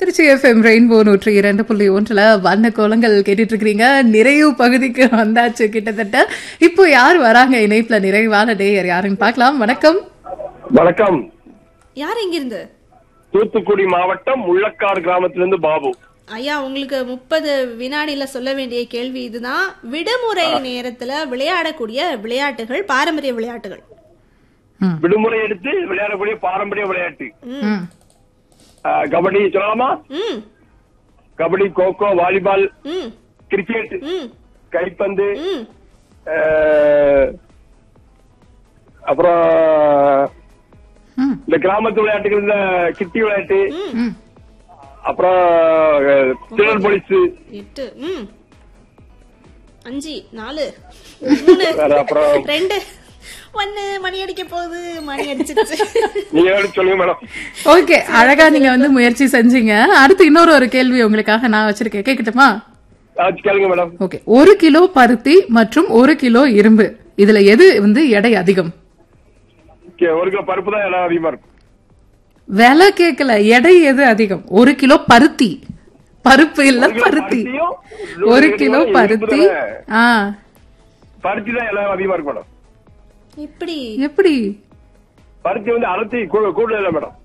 Trichy FM rainbow நூற்றி இரண்டு புள்ளி ஒன்றுல வண்ண கோலங்கள் கேட்டுட்டு இருக்கிறீங்க நிறைவு பகுதிக்கு வந்தாச்சு கிட்டத்தட்ட இப்போ யார் வராங்க இணைப்புல நிறைவான டேயர் யாருன்னு பார்க்கலாம் வணக்கம் வணக்கம் யார் இங்கிருந்து தூத்துக்குடி மாவட்டம் முள்ளக்காடு கிராமத்திலிருந்து பாபு ஐயா உங்களுக்கு முப்பது வினாடியில சொல்ல வேண்டிய கேள்வி இதுதான் விடுமுறை நேரத்துல விளையாடக்கூடிய விளையாட்டுகள் பாரம்பரிய விளையாட்டுகள் விடுமுறை எடுத்து விளையாடக்கூடிய பாரம்பரிய விளையாட்டு ம். ஆஹ், கபடி சொல்லலாமா ம் கபடி கோகோ வாலிபால் ம் கிரிக்கெட் ம் கைப்பந்து ம் ஆஹ், அப்புறம் ம். இந்த கிராமத்து விளையாட்டுகள் இந்த கிட்டி விளையாட்டு ம். அப்புறம் அஹ், திருடன் போலீஸ் எட்டு ம் அஞ்சு நாலு மூணு வேற அப்புறம் ரெண்டு ஒன்னு மணி அடிக்க போகுது மணி அடிச்சிருச்சு நீங்க ஏதாவது சொல்லுங்க மேடம் ஓகே அழகா நீங்க வந்து முயற்சி செஞ்சீங்க அடுத்து இன்னொரு ஒரு கேள்வி உங்களுக்காக நான் வச்சிருக்கேன் கேட்கட்டுமா ஆச்சு கேளுங்க மேடம் ஓகே ஒரு கிலோ பருத்தி மற்றும் ஒரு கிலோ இரும்பு இதுல எது வந்து எடை அதிகம் கே- ஒரு கிலோ பருப்பு தான் எல்லாம் அதிகமா இருக்கும் விலை கேட்கல எடை எது அதிகம் ஒரு கிலோ பருத்தி பருப்பு இல்ல ஒரு கிலோ பருத்தி பருத்தியும், ஒரு இருபது கிலோ கிலோ பருத்தி இரும்பு ஆ பருத்தி தான் எல்லாம் அதிகமா இருக்கும் மேடம் எப்படி எப்படி பருத்தி வந்து அடர்த்தி கூ- கூடுதல் இல்லை மேடம்